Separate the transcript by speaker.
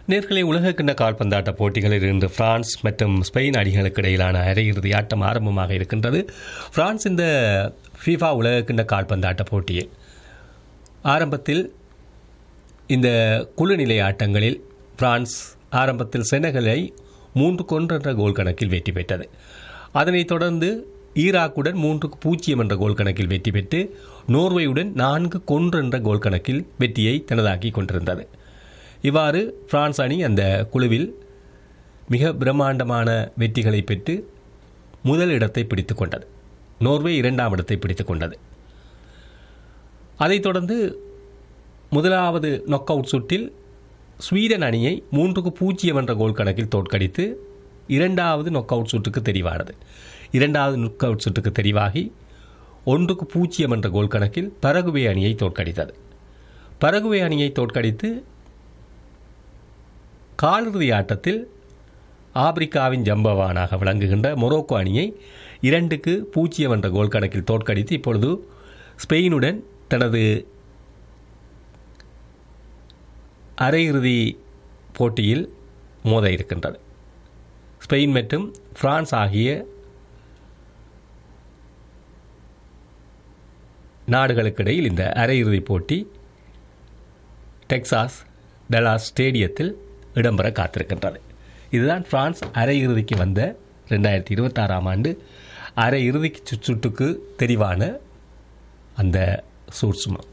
Speaker 1: நேர்களை உலகக்கிண்ண கால்பந்தாட்ட போட்டிகளில் இன்று பிரான்ஸ் மற்றும் ஸ்பெயின் அணிகளுக்கு இடையிலான அரையிறுதி ஆட்டம் ஆரம்பமாக இருக்கின்றது பிரான்ஸ் இந்த ஃபீஃபா உலகக்கிண்ண கால்பந்தாட்ட போட்டியில் ஆரம்பத்தில் இந்த குழுநிலை ஆட்டங்களில் பிரான்ஸ் ஆரம்பத்தில் செனகலை மூன்று கொன்று என்ற கோல் கணக்கில் வெற்றி பெற்றது அதனைத் தொடர்ந்து ஈராக்குடன் மூன்றுக்கு பூஜ்ஜியம் என்ற கோல் கணக்கில் வெற்றி பெற்று நோர்வேயுடன் நான்கு கொன்று என்ற கோல் கணக்கில் வெற்றியை தனதாக்கி கொண்டிருந்தது இவ்வாறு பிரான்ஸ் அணி அந்த குழுவில் மிக பிரம்மாண்டமான வெற்றிகளை பெற்று முதல் இடத்தை பிடித்து கொண்டது நோர்வே இரண்டாம் இடத்தை பிடித்து கொண்டது அதைத் தொடர்ந்து முதலாவது நொக் அவுட் சுற்றில் ஸ்வீடன் அணியை மூன்றுக்கு பூஜ்ஜியம் என்ற கோல் கணக்கில் தோற்கடித்து இரண்டாவது நொக் அவுட் சுற்றுக்கு தெரிவானது இரண்டாவது நொக் அவுட் சுற்றுக்கு தெரிவாகி ஒன்றுக்கு பூஜ்ஜியம் என்ற கோல் கணக்கில் பரகுவே அணியை தோற்கடித்தது பரகுவே அணியை தோற்கடித்து காலிறுதி ஆட்டத்தில் ஆப்பிரிக்காவின் ஜம்பவானாக விளங்குகின்ற மொரோக்கோ அணியை இரண்டுக்கு பூஜ்ஜியம் என்ற கோல் கணக்கில் தோற்கடித்து இப்பொழுது ஸ்பெயினுடன் தனது அரையிறுதி போட்டியில் மோத இருக்கின்றது ஸ்பெயின் மற்றும் பிரான்ஸ் ஆகிய நாடுகளுக்கிடையில் இந்த அரையிறுதிப் போட்டி டெக்சாஸ் டலாஸ் ஸ்டேடியத்தில் இடம்பெற காத்திருக்கின்றது இதுதான் பிரான்ஸ் அரையிறுதிக்கு வந்த ரெண்டாயிரத்தி இருபத்தாறாம் ஆண்டு அரையிறுதிக்கு சுற்றுக்கு தெரிவான அந்த சூட்சுமம்